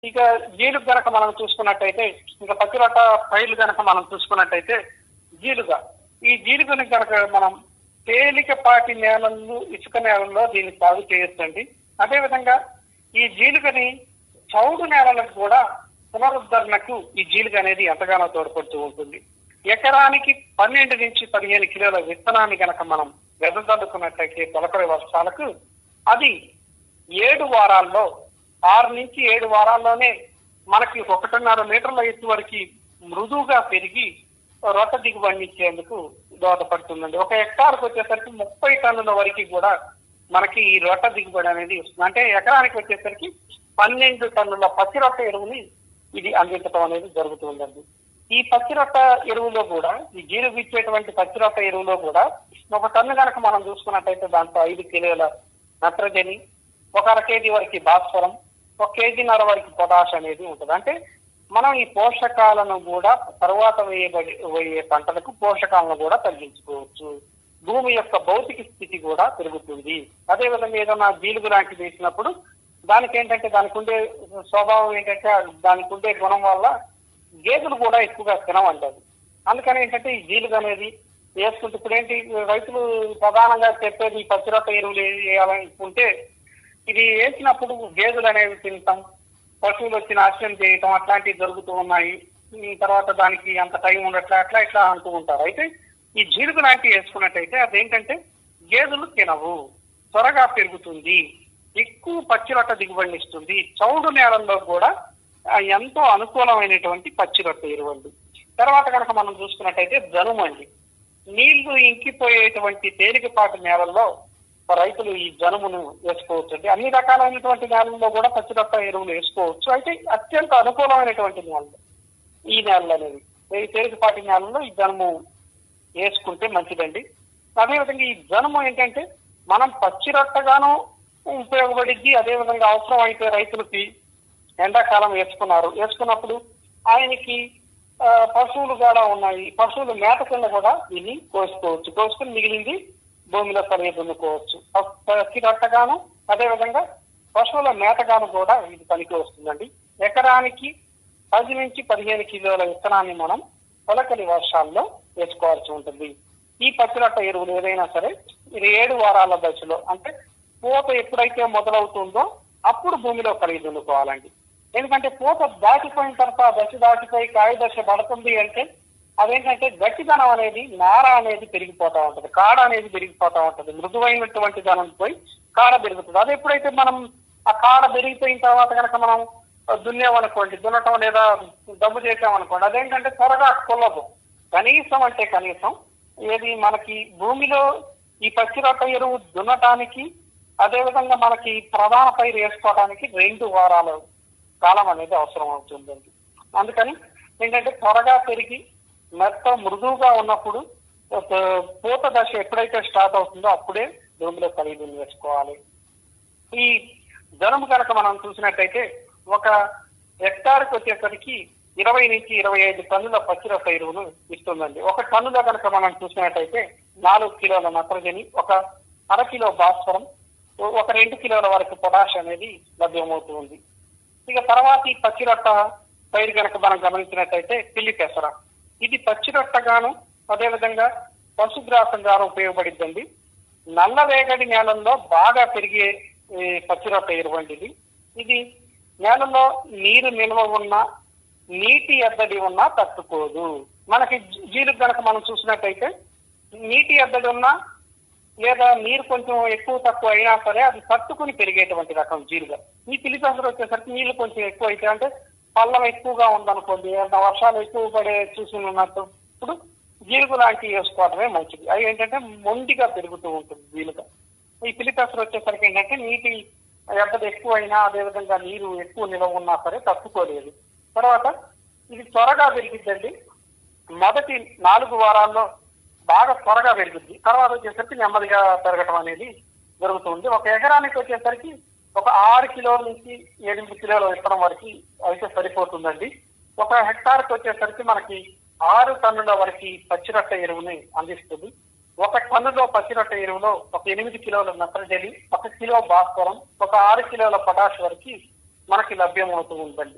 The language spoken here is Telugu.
ఇక జీలుగు గనక మనం చూసుకున్నట్టయితే ఇంకా పచ్చిరొట్ట పైర్లు గనక మనం చూసుకున్నట్టయితే జీలుగ ఈ జీలుగుని గనక మనం తేలికపాటి నేలల్లో ఇసుక నేలల్లో దీన్ని సాగు చేయొచ్చండి అదేవిధంగా ఈ జీలుగని చౌడు నేలలకు కూడా పునరుద్ధరణకు ఈ జీలుగ అనేది ఎంతగానో తోడ్పడుతూ ఉంటుంది ఎకరానికి పన్నెండు నుంచి పదిహేను కిలోల విత్తనాన్ని గనక మనం వెదజల్లుకున్నట్టయితే తొలకరి వర్షాలకు అది ఏడు వారాల్లో ఆరు నుంచి ఏడు వారాల్లోనే మనకి ఒకటిన్నర మీటర్ల ఎత్తు వరకు మృదువుగా పెరిగి రొట్ట దిగుబడి ఇచ్చేందుకు దోహదపడుతుందండి ఒక హెక్టార్కి వచ్చేసరికి ముప్పై టన్నుల వరకు కూడా మనకి ఈ రొట్ట దిగుబడి అనేది వస్తుంది అంటే ఎకరానికి వచ్చేసరికి పన్నెండు టన్నుల పచ్చిరొట్ట ఎరువుని ఇది అందించడం అనేది జరుగుతుందండి ఈ పచ్చిరొట్ట ఎరువులో కూడా ఈ జీరుగు ఇచ్చేటువంటి పచ్చిరొట్ట ఎరువులో కూడా ఒక టన్ను కనుక మనం చూసుకున్నట్టయితే దాంట్లో ఐదు కిలోల నత్రజని ఒక అర కేజీ వరకు భాస్వరం ఒక కేజీన్నర వరకు పొటాష్ అనేది ఉంటుంది అంటే మనం ఈ పోషకాలను కూడా తర్వాత వేయబడి వేయే పంటలకు పోషకాలను కూడా తగ్గించుకోవచ్చు భూమి యొక్క భౌతిక స్థితి కూడా పెరుగుతుంది అదేవిధంగా ఏదైనా జీలుగు లాంటిది వేసినప్పుడు దానికి ఏంటంటే దానికి ఉండే స్వభావం ఏంటంటే దానికి ఉండే గుణం వల్ల గేదెలు కూడా ఎక్కువగా తినవంటది అందుకని ఏంటంటే ఈ జీలుగు అనేది వేసుకుంటే ఇప్పుడు ఏంటి రైతులు ప్రధానంగా చెప్పేది ఈ పచ్చిరొట్ట ఎరువులు వేయాలనుకుంటే ఇది వేసినప్పుడు గేదెలు అనేవి తింటాం పశువులు వచ్చి నాశనం చేయటం అట్లాంటివి జరుగుతూ ఉన్నాయి ఈ తర్వాత దానికి అంత టైం ఉండట్లే అట్లా ఇట్లా అంటూ ఉంటారు అయితే ఈ జీలుగు లాంటివి వేసుకున్నట్టయితే అదేంటంటే గేదెలు తినవు త్వరగా పెరుగుతుంది ఎక్కువ పచ్చిరొట్ట దిగుబడిని ఇస్తుంది చౌడు నేలల్లో కూడా ఆ, ఎంతో అనుకూలమైనటువంటి పచ్చిరొట్ట ఎరువండి తర్వాత కనుక మనం చూసుకున్నట్టయితే జనుము అండి నీళ్లు ఇంకిపోయేటువంటి తేలికపాటి నేలల్లో రైతులు ఈ జనుమును వేసుకోవచ్చు అండి అన్ని రకాలైనటువంటి నేలల్లో కూడా పచ్చిరొట్ట ఎరువులు వేసుకోవచ్చు అయితే అత్యంత అనుకూలమైనటువంటి నేలలు ఈ నేలలు అనేవి ఈ తేలికపాటి నేలల్లో ఈ జనుము వేసుకుంటే మంచిదండి అదేవిధంగా ఈ జనుము ఏంటంటే మనం పచ్చిరొట్టగాను ఉపయోగపడిద్ది అదేవిధంగా అవసరం అయితే రైతులకి ఎండాకాలం వేసుకున్నారు వేసుకున్నప్పుడు ఆయనకి ఆ, పశువులు కూడా ఉన్నాయి పశువులు మేత కింద కూడా దీన్ని కోసుకోవచ్చు కోసుకుని మిగిలింది భూమిలో కలిగి దున్నుకోవచ్చు పచ్చిరొట్టగాను అదేవిధంగా పశువుల మేతగాను కూడా ఇది పనికి వస్తుందండి ఎకరానికి పది నుంచి పదిహేను కిలోల విత్తనాన్ని మనం తొలకలి వర్షాల్లో వేసుకోవాల్సి ఉంటుంది ఈ పచ్చిరొట్ట ఎరువులు ఏదైనా సరే ఇది ఏడు వారాల దశలో అంటే పూత ఎప్పుడైతే మొదలవుతుందో అప్పుడు భూమిలో కలిగి దున్నుకోవాలండి ఎందుకంటే పూత దాటిపోయిన తర్వాత ఆ దశ దాటిపోయి కాయ దశ పడుతుంది అంటే అదేంటంటే గట్టిదనం అనేది నార అనేది పెరిగిపోతా ఉంటది కాడ అనేది పెరిగిపోతా ఉంటది మృదువైనటువంటి ధనం పోయి కాడ పెరుగుతుంది అది ఎప్పుడైతే మనం ఆ కాడ పెరిగిపోయిన తర్వాత కనుక మనం దున్నేమనుకోండి దున్నటం లేదా దమ్ము చేసామనుకోండి అదేంటంటే త్వరగా కొల్లదు కనీసం అంటే కనీసం ఏది మనకి భూమిలో ఈ పచ్చిరొట్ట ఎరువు దున్నటానికి అదేవిధంగా మనకి ప్రధాన పైరు వేసుకోవడానికి రెండు వారాలు కాలం అనేది అవసరం అవుతుందండి అందుకని ఏంటంటే త్వరగా పెరిగి మెత్త మృదువుగా ఉన్నప్పుడు ఒక పూత దశ ఎప్పుడైతే స్టార్ట్ అవుతుందో అప్పుడే భూమిలో కలిగి వేసుకోవాలి ఈ జనము కనుక మనం చూసినట్టయితే ఒక హెక్టార్కి వచ్చేసరికి ఇరవై నుంచి ఇరవై ఐదు టన్నుల పచ్చిరొట్ట ఎరువును ఇస్తుందండి ఒక టన్నులో కనుక మనం చూసినట్టయితే నాలుగు కిలోల నత్రజని ఒక అర కిలో భాస్వరం ఒక రెండు కిలోల వరకు పొటాష్ అనేది లభ్యమవుతూ ఉంది ఇక తర్వాత ఈ పచ్చిరొట్ట పైరు కనుక మనం గమనించినట్టయితే పిల్లి పెసర ఇది పచ్చిరొట్టగాను అదేవిధంగా పశుగ్రాసంగాను ఉపయోగపడిద్దండి నల్ల రేగడి నేలల్లో బాగా పెరిగే ఈ పచ్చిరొట్ట ఎరువండి ఇది ఇది నేలలో నీరు నిల్వ ఉన్న నీటి ఎద్దడి ఉన్నా తట్టుకోదు మనకి జీలు కనుక మనం చూసినట్టయితే నీటి ఎద్దడి ఉన్నా లేదా నీరు కొంచెం ఎక్కువ తక్కువ అయినా సరే అది తట్టుకుని పెరిగేటువంటి రకం జీలుగా ఈ పిలిపెసరు వచ్చేసరికి నీళ్లు కొంచెం ఎక్కువ అయితే అంటే పల్లం ఎక్కువగా ఉందనుకోండి ఏదైనా వర్షాలు ఎక్కువ పడే చూసి ఉన్నట్టు ఇప్పుడు జీలుగు లాంటివి వేసుకోవడమే మంచిది అవి ఏంటంటే మొండిగా పెరుగుతూ ఉంటుంది జీలుగా ఈ పిలిపెసరు వచ్చేసరికి ఏంటంటే నీటి ఎద్దడి ఎక్కువ అయినా అదేవిధంగా నీరు ఎక్కువ నిలవ ఉన్నా సరే తట్టుకోలేదు తర్వాత ఇది త్వరగా పెరిగిద్దండి మొదటి నాలుగు వారాల్లో బాగా త్వరగా పెరుగుద్ది తర్వాత వచ్చేసరికి నెమ్మదిగా పెరగటం అనేది జరుగుతుంది ఒక ఎకరానికి వచ్చేసరికి ఒక ఆరు కిలోల నుంచి ఎనిమిది కిలోల విత్తనం వరకు అయితే సరిపోతుందండి ఒక హెక్టార్కి వచ్చేసరికి మనకి ఆరు టన్నుల వరకు పచ్చిరొట్ట ఎరువుని అందిస్తుంది ఒక టన్నులో పచ్చిరొట్ట ఎరువులో ఒక ఎనిమిది కిలోల నత్రజని ఒక కిలో భాస్వరం ఒక ఆరు కిలోల పొటాష్ వరకు మనకి లభ్యమవుతూ ఉందండి